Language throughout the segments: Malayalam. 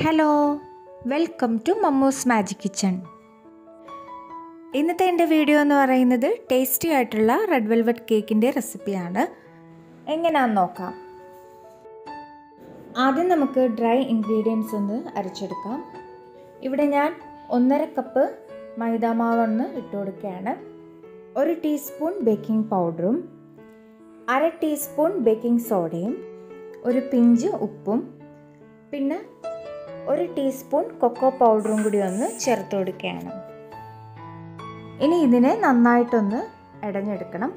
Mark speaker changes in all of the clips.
Speaker 1: hello welcome to Mammu's magic kitchen ഇന്നത്തെ എൻ്റെ വീഡിയോ എന്ന് പറയുന്നത് ടേസ്റ്റി ആയിട്ടുള്ള റെഡ് വെൽവെറ്റ് കേക്കിൻ്റെ റെസിപ്പിയാണ് എങ്ങനെയാണെന്ന് നോക്കാം ആദ്യം നമുക്ക് ഡ്രൈ ഇൻഗ്രീഡിയൻസ് ഒന്ന് അരച്ചെടുക്കാം ഇവിടെ ഞാൻ ഒന്നര കപ്പ് മൈദാമാവൊന്ന് ഇട്ട് കൊടുക്കുകയാണ് ഒരു ടീസ്പൂൺ ബേക്കിംഗ് പൗഡറും അര ടീസ്പൂൺ ബേക്കിംഗ് സോഡയും ഒരു പിഞ്ച് ഉപ്പും പിന്നെ ഒരു ടീസ്പൂൺ കൊക്കോ പൗഡറും കൂടി ഒന്ന് ചേർത്ത് കൊടുക്കുകയാണ് ഇനി ഇതിനെ നന്നായിട്ടൊന്ന് ഇടഞ്ഞെടുക്കണം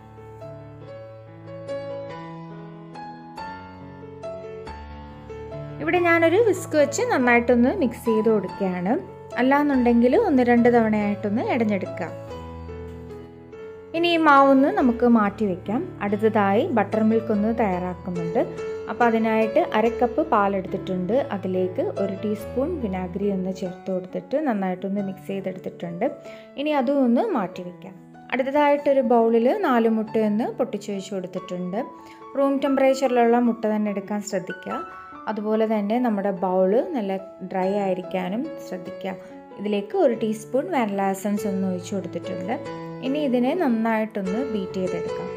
Speaker 1: ഇവിടെ ഞാനൊരു വിസ്ക് വെച്ച് നന്നായിട്ടൊന്ന് മിക്സ് ചെയ്ത് കൊടുക്കുകയാണ് അല്ലാന്നുണ്ടെങ്കിൽ ഒന്ന് രണ്ട് തവണയായിട്ടൊന്ന് ഇടഞ്ഞെടുക്കാം ഇനി ഈ മാവൊന്ന് നമുക്ക് മാറ്റി വെക്കാം അടുത്തതായി ബട്ടർ മിൽക്ക് ഒന്ന് തയ്യാറാക്കുന്നുണ്ട് അപ്പോൾ അതിനായിട്ട് അരക്കപ്പ് പാലെടുത്തിട്ടുണ്ട് അതിലേക്ക് ഒരു ടീസ്പൂൺ വിനാഗിരി ഒന്ന് ചേർത്ത് കൊടുത്തിട്ട് നന്നായിട്ടൊന്ന് മിക്സ് ചെയ്തെടുത്തിട്ടുണ്ട് ഇനി അതും ഒന്ന് മാറ്റി വെക്കാം അടുത്തതായിട്ടൊരു ബൗളിൽ നാല് മുട്ടയൊന്ന് പൊട്ടിച്ച് വെച്ച് കൊടുത്തിട്ടുണ്ട് റൂം ടെമ്പറേച്ചറിലുള്ള മുട്ട തന്നെ എടുക്കാൻ ശ്രദ്ധിക്കുക അതുപോലെ തന്നെ നമ്മുടെ ബൗള് നല്ല ഡ്രൈ ആയിരിക്കാനും ശ്രദ്ധിക്കുക ഇതിലേക്ക് ഒരു ടീസ്പൂൺ വാനില എസൻസ് ഒന്ന് ഒഴിച്ചു കൊടുത്തിട്ടുണ്ട് ഇനി ഇതിനെ നന്നായിട്ടൊന്ന് ബീറ്റ് ചെയ്തെടുക്കാം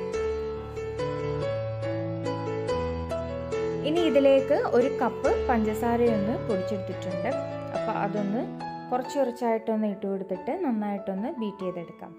Speaker 1: ഇനി ഇതിലേക്ക് ഒരു കപ്പ് പഞ്ചസാരയൊന്ന് പൊടിച്ചെടുത്തിട്ടുണ്ട് അപ്പോൾ അതൊന്ന് കുറച്ച് കുറച്ചായിട്ടൊന്ന് ഇട്ട് കൊടുത്തിട്ട് നന്നായിട്ടൊന്ന് ബീറ്റ് ചെയ്തെടുക്കാം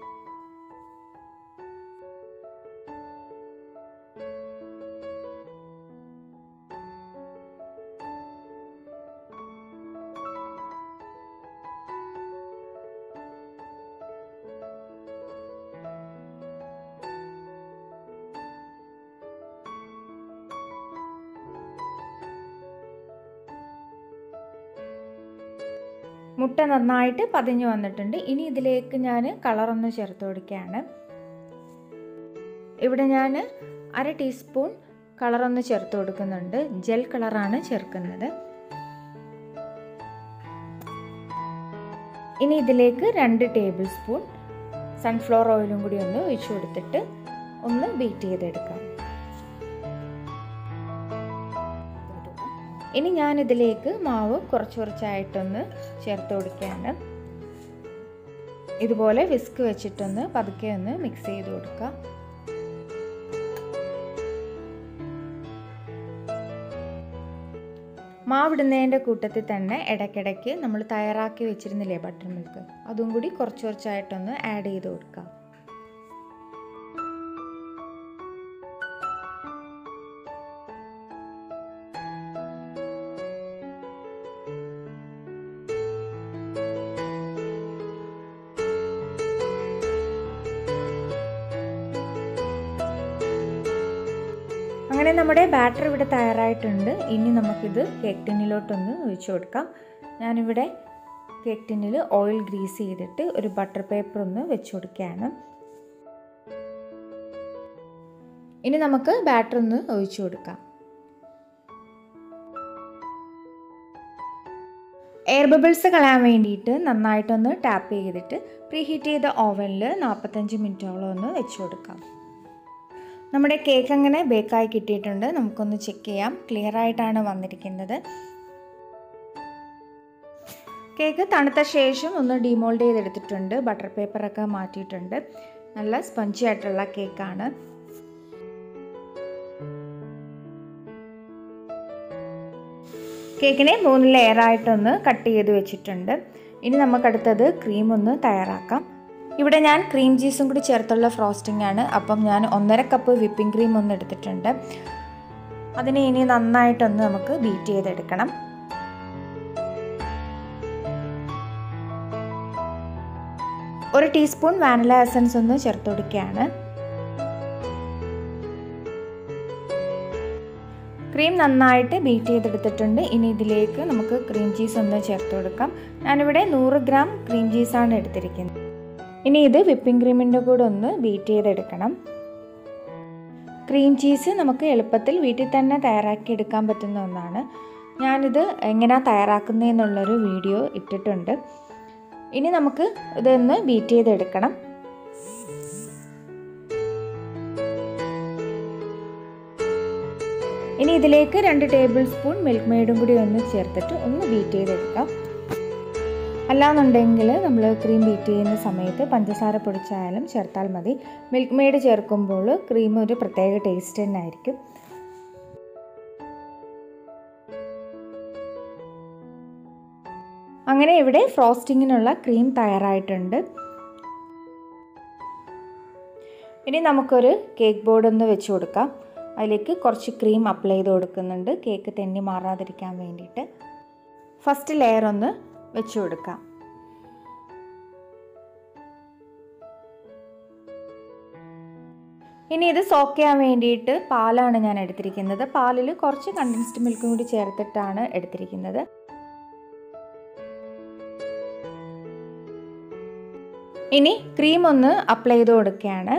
Speaker 1: മുട്ട നന്നായിട്ട് പതിഞ്ഞു വന്നിട്ടുണ്ട് ഇനി ഇതിലേക്ക് ഞാൻ കളറൊന്ന് ചേർത്ത് കൊടുക്കുകയാണ് ഇവിടെ ഞാൻ അര ടീസ്പൂൺ കളറൊന്ന് ചേർത്ത് കൊടുക്കുന്നുണ്ട് ജെൽ കളറാണ് ചേർക്കുന്നത് ഇനി ഇതിലേക്ക് രണ്ട് ടേബിൾ സ്പൂൺ സൺഫ്ലവർ ഓയിലും കൂടി ഒന്ന് ഒഴിച്ചു കൊടുത്തിട്ട് ഒന്ന് ബീറ്റ് ചെയ്തെടുക്കാം ഇനി ഞാൻ ഇതിലേക്ക് മാവ് കുറച്ച് കുറച്ചായിട്ടൊന്ന് ചേർത്ത് കൊടുക്കുകയാണ് ഇതുപോലെ വിസ്ക് വെച്ചിട്ടൊന്ന് പതുക്കെ ഒന്ന് മിക്സ് ചെയ്ത് കൊടുക്കുക മാവിടുന്നതിൻ്റെ കൂട്ടത്തിൽ തന്നെ ഇടയ്ക്കിടയ്ക്ക് നമ്മൾ തയ്യാറാക്കി വെച്ചിരുന്നില്ലേ ബട്ടർ മിൽക്ക് അതും കൂടി കുറച്ച് കുറച്ചായിട്ടൊന്ന് ആഡ് ചെയ്ത് കൊടുക്കുക അങ്ങനെ നമ്മുടെ ബാറ്റർ ഇവിടെ തയ്യാറായിട്ടുണ്ട് ഇനി നമുക്കിത് കേക്ക് ടിന്നിലോട്ടൊന്ന് ഒഴിച്ചു കൊടുക്കാം ഞാനിവിടെ കേക്ക് ടിന്നിൽ ഓയിൽ ഗ്രീസ് ചെയ്തിട്ട് ഒരു ബട്ടർ പേപ്പർ ഒന്ന് വെച്ച് കൊടുക്കുകയാണ് ഇനി നമുക്ക് ബാറ്റർ ഒന്ന് ഒഴിച്ചു കൊടുക്കാം എയർ ബബിൾസ് കളയാൻ വേണ്ടിയിട്ട് നന്നായിട്ടൊന്ന് ടാപ്പ് ചെയ്തിട്ട് പ്രീ ഹീറ്റ് ചെയ്ത ഓവനിൽ നാൽപ്പത്തഞ്ച് മിനിറ്റോളം ഒന്ന് വെച്ച് കൊടുക്കാം നമ്മുടെ കേക്ക് അങ്ങനെ ബേക്കായി കിട്ടിയിട്ടുണ്ട് നമുക്കൊന്ന് ചെക്ക് ചെയ്യാം ക്ലിയർ ആയിട്ടാണ് വന്നിരിക്കുന്നത് കേക്ക് തണുത്ത ശേഷം ഒന്ന് ഡിമോൾഡ് ചെയ്തെടുത്തിട്ടുണ്ട് ബട്ടർ പേപ്പറൊക്കെ മാറ്റിയിട്ടുണ്ട് നല്ല സ്പഞ്ചി ആയിട്ടുള്ള കേക്കാണ് കേക്കിനെ മൂന്ന് ലെയറായിട്ടൊന്ന് കട്ട് ചെയ്ത് വെച്ചിട്ടുണ്ട് ഇനി നമുക്കടുത്തത് ക്രീം ഒന്ന് തയ്യാറാക്കാം ഇവിടെ ഞാൻ ക്രീം ചീസും കൂടി ചേർത്തുള്ള ഫ്രോസ്റ്റിംഗ് ആണ് അപ്പം ഞാൻ ഒന്നര കപ്പ് വിപ്പിംഗ് ക്രീം ഒന്ന് എടുത്തിട്ടുണ്ട് അതിനെ ഇനി നന്നായിട്ടൊന്ന് നമുക്ക് ബീറ്റ് ചെയ്തെടുക്കണം ഒരു ടീസ്പൂൺ വാനില എസൻസ് ഒന്ന് ചേർത്ത് കൊടുക്കുകയാണ് ക്രീം നന്നായിട്ട് ബീറ്റ് ചെയ്തെടുത്തിട്ടുണ്ട് ഇനി ഇതിലേക്ക് നമുക്ക് ക്രീം ചീസ് ഒന്ന് ചേർത്ത് കൊടുക്കാം ഞാനിവിടെ നൂറ് ഗ്രാം ക്രീം ചീസാണ് എടുത്തിരിക്കുന്നത് ഇനി ഇത് വിപ്പിംഗ് ക്രീമിൻ്റെ കൂടെ ഒന്ന് ബീറ്റ് ചെയ്തെടുക്കണം ക്രീം ചീസ് നമുക്ക് എളുപ്പത്തിൽ വീട്ടിൽ തന്നെ തയ്യാറാക്കി എടുക്കാൻ പറ്റുന്ന ഒന്നാണ് ഞാനിത് എങ്ങനെയാണ് തയ്യാറാക്കുന്നതെന്നുള്ളൊരു വീഡിയോ ഇട്ടിട്ടുണ്ട് ഇനി നമുക്ക് ഇതൊന്ന് ബീറ്റ് ചെയ്തെടുക്കണം ഇനി ഇതിലേക്ക് രണ്ട് ടേബിൾ സ്പൂൺ മിൽക്ക് മെയ്ഡും കൂടി ഒന്ന് ചേർത്തിട്ട് ഒന്ന് ബീറ്റ് ചെയ്തെടുക്കാം അല്ലാന്നുണ്ടെങ്കിൽ നമ്മൾ ക്രീം ബീറ്റ് ചെയ്യുന്ന സമയത്ത് പഞ്ചസാര പൊടിച്ചായാലും ചേർത്താൽ മതി മിൽക്ക് മെയ്ഡ് ചേർക്കുമ്പോൾ ക്രീം ഒരു പ്രത്യേക ടേസ്റ്റ് തന്നെ ആയിരിക്കും അങ്ങനെ ഇവിടെ ഫ്രോസ്റ്റിങ്ങിനുള്ള ക്രീം തയ്യാറായിട്ടുണ്ട് ഇനി നമുക്കൊരു കേക്ക് ബോർഡ് ഒന്ന് വെച്ച് കൊടുക്കാം അതിലേക്ക് കുറച്ച് ക്രീം അപ്ലൈ ചെയ്ത് കൊടുക്കുന്നുണ്ട് കേക്ക് തെന്നി മാറാതിരിക്കാൻ വേണ്ടിയിട്ട് ഫസ്റ്റ് ലെയർ ഒന്ന് വെച്ച് കൊടുക്കാം ഇനി ഇത് സോക്ക് ചെയ്യാൻ വേണ്ടിയിട്ട് പാലാണ് ഞാൻ എടുത്തിരിക്കുന്നത് പാലിൽ കുറച്ച് കണ്ടൻസ്ഡ് മിൽക്കും കൂടി ചേർത്തിട്ടാണ് എടുത്തിരിക്കുന്നത് ഇനി ക്രീം ഒന്ന് അപ്ലൈ ചെയ്ത് കൊടുക്കുകയാണ്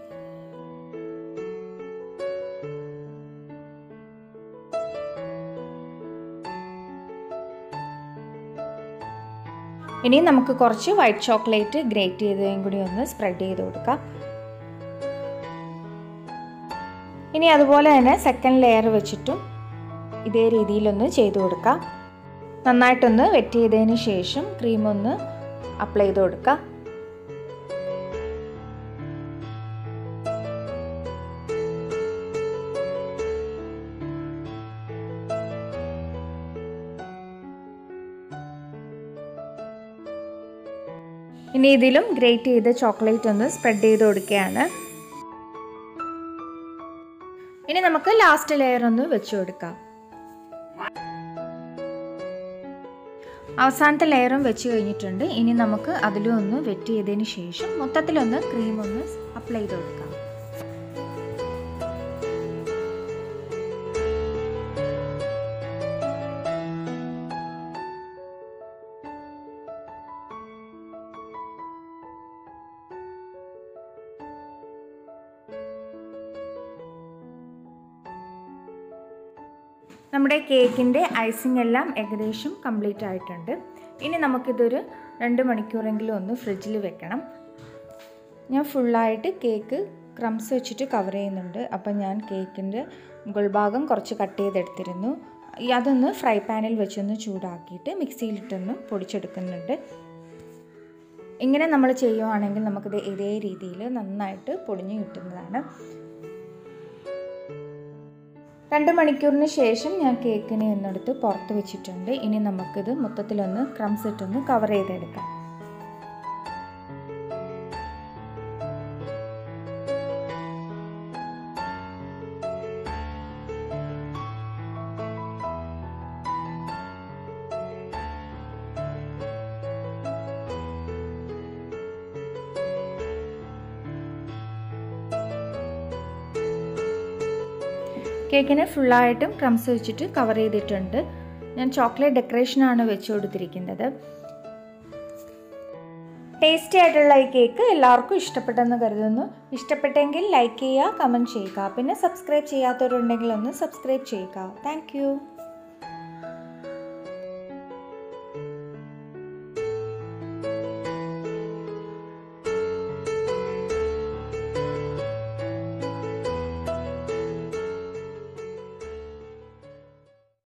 Speaker 1: ഇനി നമുക്ക് കുറച്ച് വൈറ്റ് ചോക്ലേറ്റ് ഗ്രേറ്റ് ചെയ്തതും കൂടി ഒന്ന് സ്പ്രെഡ് ചെയ്ത് കൊടുക്കാം ഇനി അതുപോലെ തന്നെ സെക്കൻഡ് ലെയർ വെച്ചിട്ടും ഇതേ രീതിയിലൊന്ന് ചെയ്തു കൊടുക്കാം നന്നായിട്ടൊന്ന് വെറ്റ് ചെയ്തതിന് ശേഷം ക്രീം ഒന്ന് അപ്ലൈ ചെയ്ത് കൊടുക്കാം ഇനി ഇതിലും ഗ്രേറ്റ് ചെയ്ത ചോക്ലേറ്റ് ഒന്ന് സ്പ്രെഡ് ചെയ്ത് കൊടുക്കുകയാണ് ഇനി നമുക്ക് ലാസ്റ്റ് ലെയർ ഒന്ന് വെച്ച് കൊടുക്കാം അവസാനത്തെ ലെയറും വെച്ച് കഴിഞ്ഞിട്ടുണ്ട് ഇനി നമുക്ക് അതിലും ഒന്ന് വെറ്റ് ചെയ്തതിന് ശേഷം മൊത്തത്തിലൊന്ന് ക്രീം ഒന്ന് അപ്ലൈ ചെയ്ത് കൊടുക്കാം നമ്മുടെ കേക്കിൻ്റെ ഐസിങ് എല്ലാം ഏകദേശം കംപ്ലീറ്റ് ആയിട്ടുണ്ട് ഇനി നമുക്കിതൊരു രണ്ട് മണിക്കൂറെങ്കിലും ഒന്ന് ഫ്രിഡ്ജിൽ വെക്കണം ഞാൻ ഫുള്ളായിട്ട് കേക്ക് ക്രംസ് വെച്ചിട്ട് കവർ ചെയ്യുന്നുണ്ട് അപ്പം ഞാൻ കേക്കിൻ്റെ മുകൾ ഭാഗം കുറച്ച് കട്ട് ചെയ്തെടുത്തിരുന്നു അതൊന്ന് ഫ്രൈ പാനിൽ വെച്ചൊന്ന് ചൂടാക്കിയിട്ട് മിക്സിയിലിട്ടൊന്ന് പൊടിച്ചെടുക്കുന്നുണ്ട് ഇങ്ങനെ നമ്മൾ ചെയ്യുവാണെങ്കിൽ നമുക്കിത് ഇതേ രീതിയിൽ നന്നായിട്ട് പൊടിഞ്ഞു കിട്ടുന്നതാണ് രണ്ട് മണിക്കൂറിന് ശേഷം ഞാൻ കേക്കിനെ ഒന്നെടുത്ത് പുറത്ത് വെച്ചിട്ടുണ്ട് ഇനി നമുക്കിത് മൊത്തത്തിലൊന്ന് ക്രംസ് ഇട്ടൊന്ന് കവർ ചെയ്തെടുക്കാം കേക്കിന് ഫുള്ളായിട്ടും ക്രംസ് വെച്ചിട്ട് കവർ ചെയ്തിട്ടുണ്ട് ഞാൻ ചോക്ലേറ്റ് ഡെക്കറേഷനാണ് വെച്ച് കൊടുത്തിരിക്കുന്നത് ടേസ്റ്റി ആയിട്ടുള്ള ഈ കേക്ക് എല്ലാവർക്കും ഇഷ്ടപ്പെട്ടെന്ന് കരുതുന്നു ഇഷ്ടപ്പെട്ടെങ്കിൽ ലൈക്ക് ചെയ്യുക കമൻറ്റ് ചെയ്യുക പിന്നെ സബ്സ്ക്രൈബ് ചെയ്യാത്തവരുണ്ടെങ്കിൽ ഒന്ന് സബ്സ്ക്രൈബ് ചെയ്യുക താങ്ക്